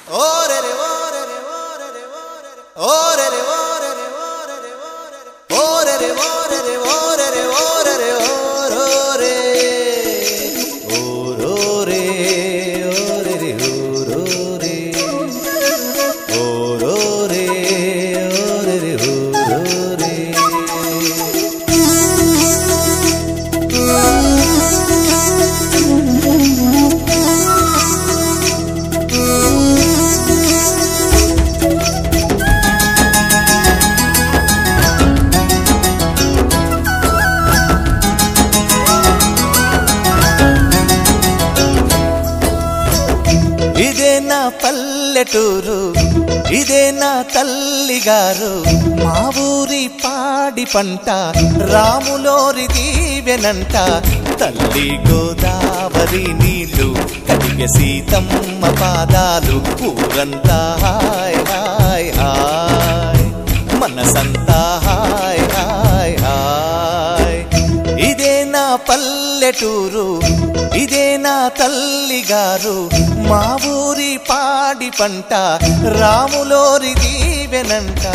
ఇదే నా పల్లెటూరు ఇదే నా తల్లి గారు మా ఊరి పాడి పంట రాములోరి దీవెనంట తల్లి గోదావరి నీళ్ళు కడిగ సీతమ్మ పాదాలు ఊరంతా హాయ్ హాయ్ హాయ్ మనసంతా హాయ్ హాయ్ హాయ్ ఇదే నా పల్లెటూరు ఇదే నా తల్లి గారు మా ఊరి పాడి పంట రాములోరి దీవెనంట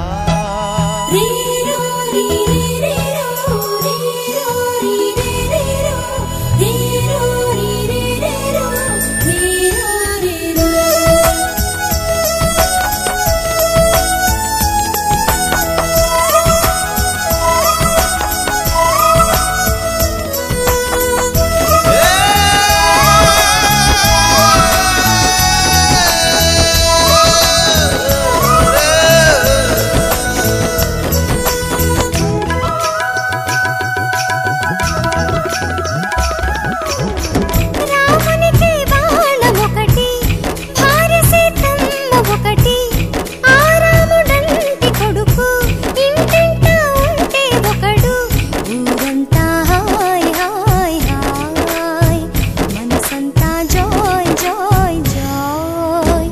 రీరో రీరేరేరో రీరో రీరేరేరో రీరో రీరేరేరో రీరో రీరో రామునికి బాణం ఒకటి భార్య సీతమ్మ ఒకటి ఆ రాముడంటి కొడుకు ఇంటింట ఉంటే ఒకడు ఊరంతా హాయ్ హాయ్ హాయ్ మనసంతా జాయ్ జాయ్ జాయ్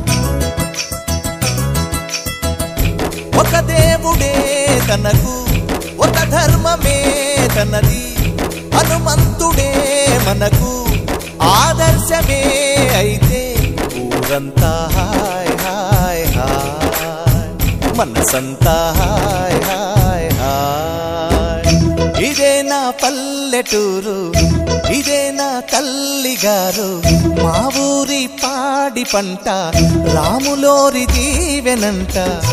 ఒక దేవుడే తనకు ఒక ధర్మమే తనది హనుమంతుడే మనకు ఆదర్శమే అయితే ఊరంతా హాయ్ హాయ్ హాయ్ మనసంతా హాయ్ హాయ్ హాయ్ ఇదే నా పల్లెటూరు ఇదే నా తల్లి గారు మా ఊరి పాడి పంట రాములోరి దీవెనంట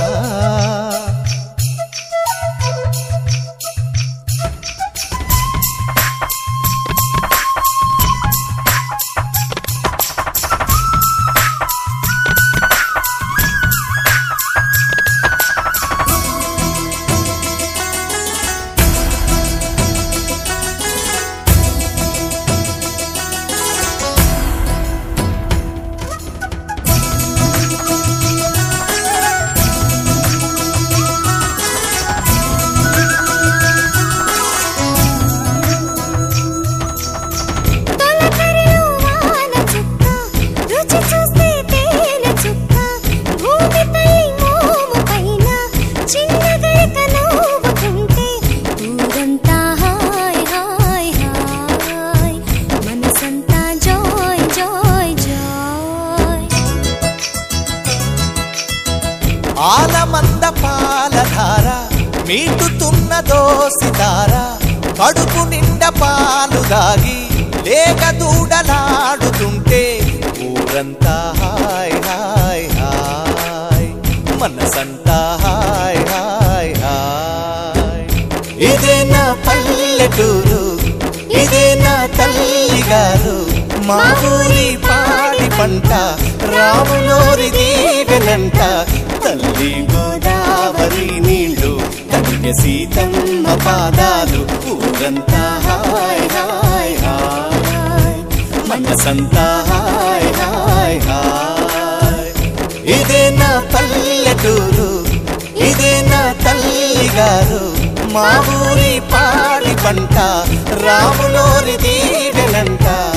తొలకరిలో వాన చుక్క రుచి చూస్తే తేనె చుక్క భూమి తల్లి మోము పైన చిన్న గడక నవ్వుకుంటే ఊరంతా హాయ్ హాయ్ హాయ్ మనసంతా జాయ్ జాయ్ జాయ్ ఆలమంద పాలధార మీటుతున్న దోసిదార కడుపు నిండా పాలు దాగి లేక దూడలాడుతుంటే ఊరంతా హాయ్ హాయ్ హాయ్ మనసంతా హాయ్ హాయ్ హాయ్ ఇదే నా పల్లెటూరు ఇదే నా తల్లి గారు మా ఊరి పాడి పంట రాములోరి దీవెనంట తల్లి గోదావరి నీళ్ళు కన్య సీతమ్మ పాదాలు ఊరంతా హాయ్ హాయ్ హాయ్ మనసంతా హాయ్ హాయ్ హాయ్ ఇదే నా పల్లెటూరు ఇదే నా తల్లి గారు మా ఊరి పాడి పంట రాములోరి దీవెనంట